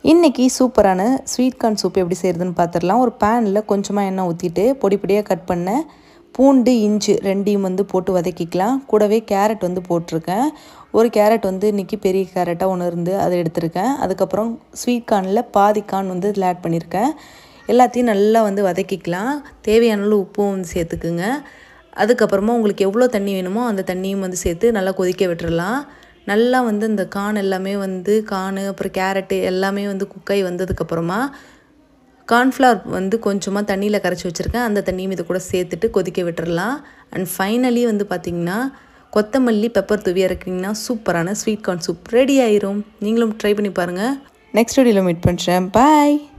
இன்றைக்கி சூப்பரான sweet corn soup எப்படி செய்கிறதுன்னு பார்த்துடலாம் ஒரு பேனில் கொஞ்சமாக எண்ணெய் ஊற்றிட்டு பொடி பொடியாக கட் பண்ண பூண்டு இஞ்சி ரெண்டையும் வந்து போட்டு வதக்கிக்கலாம் கூடவே கேரட் வந்து போட்டிருக்கேன் ஒரு கேரட் வந்து இன்றைக்கி பெரிய கேரட்டாக ஒன்று இருந்து அதை எடுத்திருக்கேன் அதுக்கப்புறம் ஸ்வீட் கார்னில் பாதி கார்ன் வந்து இதில் ஆட் பண்ணியிருக்கேன் எல்லாத்தையும் நல்லா வந்து வதக்கிக்கலாம் தேவையான அளவு உப்பும் வந்து சேர்த்துக்குங்க அதுக்கப்புறமா உங்களுக்கு எவ்வளோ தண்ணி வேணுமோ அந்த தண்ணியும் வந்து சேர்த்து நல்லா கொதிக்க விட்டுறலாம் நல்லா வந்து இந்த கான் எல்லாமே வந்து கான் அப்புறம் கேரட்டு எல்லாமே வந்து குக்காய் வந்ததுக்கப்புறமா கார்ன்ஃப்ளவர் வந்து கொஞ்சமாக தண்ணியில் கரைச்சி வச்சுருக்கேன் அந்த தண்ணியும் இது கூட சேர்த்துட்டு கொதிக்க விட்டுறலாம் அண்ட் ஃபைனலி வந்து பார்த்திங்கன்னா கொத்தமல்லி பெப்பர் தூவி இறக்குனீங்கன்னா சூப்பரான ஸ்வீட் கார்ன் சூப் ரெடி ஆயிரும் நீங்களும் ட்ரை பண்ணி பாருங்கள் நெக்ஸ்ட் வீடியோவில் மீட் பண்ணுறேன் பாய்